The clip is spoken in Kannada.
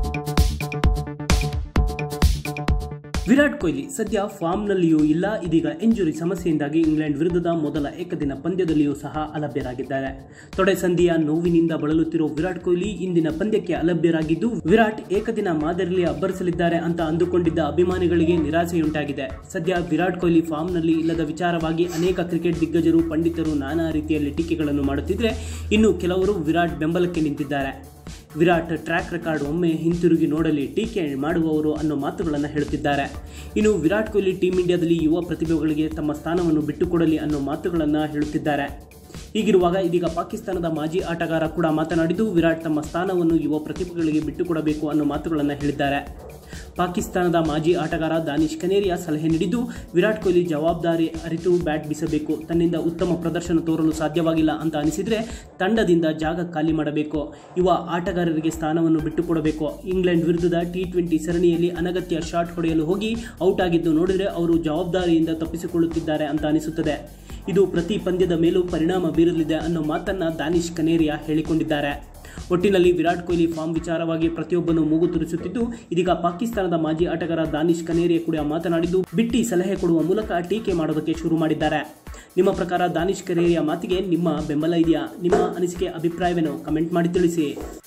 ವಿರಾಟ್ ಕೊಹ್ಲಿ ಸದ್ಯ ಫಾರ್ಮ್ನಲ್ಲಿಯೂ ಇಲ್ಲ ಇದೀಗ ಇಂಜುರಿ ಸಮಸ್ಯೆಯಿಂದಾಗಿ ಇಂಗ್ಲೆಂಡ್ ವಿರುದ್ಧದ ಮೊದಲ ಏಕದಿನ ಪಂದ್ಯದಲ್ಲಿಯೂ ಸಹ ಅಲಭ್ಯರಾಗಿದ್ದಾರೆ ತೊಡೆ ಸಂಧಿಯ ನೋವಿನಿಂದ ಬಳಲುತ್ತಿರುವ ವಿರಾಟ್ ಕೊಹ್ಲಿ ಇಂದಿನ ಪಂದ್ಯಕ್ಕೆ ಅಲಭ್ಯರಾಗಿದ್ದು ವಿರಾಟ್ ಏಕದಿನ ಮಾದರಿಯಲ್ಲಿ ಅಬ್ಬರಿಸಲಿದ್ದಾರೆ ಅಂತ ಅಂದುಕೊಂಡಿದ್ದ ಅಭಿಮಾನಿಗಳಿಗೆ ನಿರಾಸೆಯುಂಟಾಗಿದೆ ಸದ್ಯ ವಿರಾಟ್ ಕೊಹ್ಲಿ ಫಾರ್ಮ್ನಲ್ಲಿ ಇಲ್ಲದ ವಿಚಾರವಾಗಿ ಅನೇಕ ಕ್ರಿಕೆಟ್ ದಿಗ್ಗಜರು ಪಂಡಿತರು ನಾನಾ ರೀತಿಯಲ್ಲಿ ಟೀಕೆಗಳನ್ನು ಮಾಡುತ್ತಿದ್ರೆ ಇನ್ನು ಕೆಲವರು ವಿರಾಟ್ ಬೆಂಬಲಕ್ಕೆ ನಿಂತಿದ್ದಾರೆ ವಿರಾಟ್ ಟ್ರ್ಯಾಕ್ ರೆಕಾರ್ಡ್ ಒಮ್ಮೆ ಹಿಂತಿರುಗಿ ನೋಡಲಿ ಟೀಕೆ ಮಾಡುವವರು ಅನ್ನೋ ಮಾತುಗಳನ್ನು ಹೇಳುತ್ತಿದ್ದಾರೆ ಇನ್ನು ವಿರಾಟ್ ಕೊಹ್ಲಿ ಟೀಮ್ ಇಂಡಿಯಾದಲ್ಲಿ ಯುವ ಪ್ರತಿಭೆಗಳಿಗೆ ತಮ್ಮ ಸ್ಥಾನವನ್ನು ಬಿಟ್ಟುಕೊಡಲಿ ಅನ್ನೋ ಮಾತುಗಳನ್ನು ಹೇಳುತ್ತಿದ್ದಾರೆ ಹೀಗಿರುವಾಗ ಇದೀಗ ಪಾಕಿಸ್ತಾನದ ಮಾಜಿ ಆಟಗಾರ ಕೂಡ ಮಾತನಾಡಿದ್ದು ವಿರಾಟ್ ತಮ್ಮ ಸ್ಥಾನವನ್ನು ಯುವ ಪ್ರತಿಭೆಗಳಿಗೆ ಬಿಟ್ಟುಕೊಡಬೇಕು ಅನ್ನೋ ಮಾತುಗಳನ್ನು ಹೇಳಿದ್ದಾರೆ ಪಾಕಿಸ್ತಾನದ ಮಾಜಿ ಆಟಗಾರ ದಾನಿಶ್ ಕನೇರಿಯಾ ಸಲಹೆ ನೀಡಿದ್ದು ವಿರಾಟ್ ಕೊಹ್ಲಿ ಜವಾಬ್ದಾರಿ ಅರಿತು ಬ್ಯಾಟ್ ಬೀಸಬೇಕು ತನ್ನಿಂದ ಉತ್ತಮ ಪ್ರದರ್ಶನ ತೋರಲು ಸಾಧ್ಯವಾಗಿಲ್ಲ ಅಂತ ಅನಿಸಿದರೆ ತಂಡದಿಂದ ಜಾಗ ಖಾಲಿ ಮಾಡಬೇಕು ಯುವ ಆಟಗಾರರಿಗೆ ಸ್ಥಾನವನ್ನು ಬಿಟ್ಟುಕೊಡಬೇಕು ಇಂಗ್ಲೆಂಡ್ ವಿರುದ್ಧದ ಟಿ ಟ್ವೆಂಟಿ ಸರಣಿಯಲ್ಲಿ ಅನಗತ್ಯ ಶಾಟ್ ಹೊಡೆಯಲು ಹೋಗಿ ಔಟ್ ಆಗಿದ್ದು ನೋಡಿದರೆ ಅವರು ಜವಾಬ್ದಾರಿಯಿಂದ ತಪ್ಪಿಸಿಕೊಳ್ಳುತ್ತಿದ್ದಾರೆ ಅಂತ ಅನಿಸುತ್ತದೆ ಇದು ಪ್ರತಿ ಪಂದ್ಯದ ಮೇಲೂ ಪರಿಣಾಮ ಬೀರಲಿದೆ ಅನ್ನೋ ಮಾತನ್ನ ದಾನಿಶ್ ಕನೇರಿಯಾ ಹೇಳಿಕೊಂಡಿದ್ದಾರೆ ಒಟ್ಟಿನಲ್ಲಿ ವಿರಾಟ್ ಕೊಹ್ಲಿ ಫಾರ್ಮ್ ವಿಚಾರವಾಗಿ ಪ್ರತಿಯೊಬ್ಬನು ಮೂಗು ತುರಿಸುತ್ತಿದ್ದು ಇದೀಗ ಪಾಕಿಸ್ತಾನದ ಮಾಜಿ ಆಟಗಾರ ದಾನಿಶ್ ಕನೇರಿಯಾ ಕೂಡ ಮಾತನಾಡಿದ್ದು ಬಿಟ್ಟಿ ಸಲಹೆ ಕೊಡುವ ಮೂಲಕ ಟೀಕೆ ಮಾಡೋದಕ್ಕೆ ಶುರು ಮಾಡಿದ್ದಾರೆ ನಿಮ್ಮ ಪ್ರಕಾರ ದಾನಿಶ್ ಕನೇರಿಯಾ ಮಾತಿಗೆ ನಿಮ್ಮ ಬೆಂಬಲ ಇದೆಯಾ ನಿಮ್ಮ ಅನಿಸಿಕೆ ಅಭಿಪ್ರಾಯವೇನು ಕಮೆಂಟ್ ಮಾಡಿ ತಿಳಿಸಿ